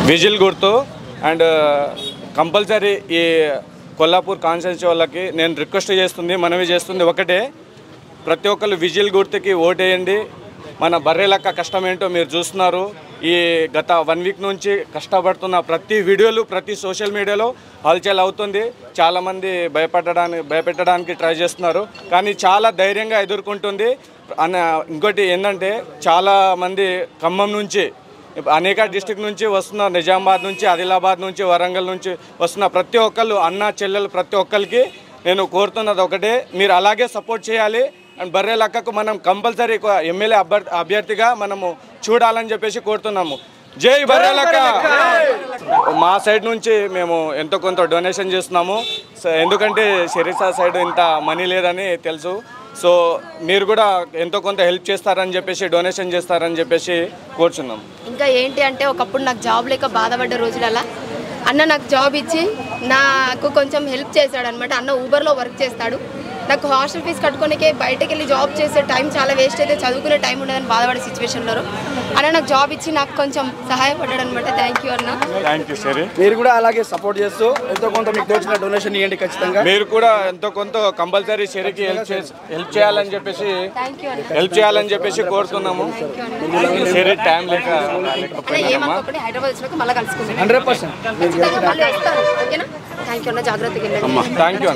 whistle గుర్తు and compulsory ఈ Kollapur constituency వాళ్ళకి నేను రిక్వెస్ట్ చేస్తుంది మనవి చేస్తుంది ఒకటే ప్రతి ఒక్కరు విజిల్ గుర్తుకి ఓటేయండి మన బర్రెలక్క కష్టం ఏంటో మీరు చూస్తున్నారు ఈ గత వన్ వీక్ నుంచి కష్టపడుతున్న ప్రతి వీడియోలు ప్రతి సోషల్ మీడియాలో హల్చల్ అవుతుంది చాలామంది భయపడడానికి భయపెట్టడానికి ట్రై చేస్తున్నారు కానీ చాలా ధైర్యంగా ఎదుర్కొంటుంది అన్న ఇంకోటి ఏంటంటే చాలామంది ఖమ్మం నుంచి అనేక డిస్టిక్ నుంచి వస్తున్న నిజామాబాద్ నుంచి ఆదిలాబాద్ నుంచి వరంగల్ నుంచి వస్తున్న ప్రతి ఒక్కళ్ళు అన్న చెల్లెలు ప్రతి ఒక్కరికి నేను కోరుతున్నది ఒకటే మీరు అలాగే సపోర్ట్ చేయాలి అండ్ బర్రె లక్కకు మనం కంపల్సరీ ఎమ్మెల్యే అభ్యర్థి అభ్యర్థిగా మనము చూడాలని చెప్పేసి కోరుతున్నాము జై బర్రె లక్క మా సైడ్ నుంచి మేము ఎంతో కొంత డొనేషన్ చేస్తున్నాము సో ఎందుకంటే షరీసా సైడ్ ఇంత మనీ లేదని తెలుసు సో మీరు కూడా ఎంతో కొంత హెల్ప్ చేస్తారని చెప్పేసి డొనేషన్ చేస్తారని చెప్పేసి కోరుచున్నాం ఇంకా ఏంటి అంటే ఒకప్పుడు నాకు జాబ్ లేక బాధపడ్డ రోజులలా అన్న నాకు జాబ్ ఇచ్చి నాకు కొంచెం హెల్ప్ చేశాడు అనమాట అన్న ఊబర్లో వర్క్ చేస్తాడు నాకు హాస్టల్ ఫీజు కట్టుకోనికే బయటకు వెళ్ళి జాబ్ చేసే టైం చాలా వేస్ట్ అయితే చదువుకునే టైం ఉండదని బాధపడే సిచ్యువేషన్లో అన్న నాకు జాబ్ ఇచ్చి నాకు కొంచెం సహాయపడ్డాడు అనమాట థ్యాంక్ యూ అన్న థ్యాంక్ యూ సరే మీరు కూడా అలాగే సపోర్ట్ చేస్తూ ఎంతో కొంత మీకు తోచిన డొనేషన్ ఇవ్వండి ఖచ్చితంగా మీరు కూడా ఎంతో కొంత కంపల్సరీ షెరీకి హెల్ప్ చేసి హెల్ప్ చేయాలని చెప్పేసి థ్యాంక్ యూ అన్న హెల్ప్ చేయాలని చెప్పేసి కోరుతున్నాము షెరీ టైం లేక అన్న లేకపోయినామా ఏమనుకోకండి హైదరాబాద్ వచ్చినాక మళ్ళీ కలుసుకుందాం హండ్రెడ్ పర్సెంట్ ఖచ్చితంగా మళ్ళీ వస్తాను ఓకేనా థ్యాంక్ యూ అన్న జాగ్రత్తగా వెళ్ళండి థ్యాంక్ యూ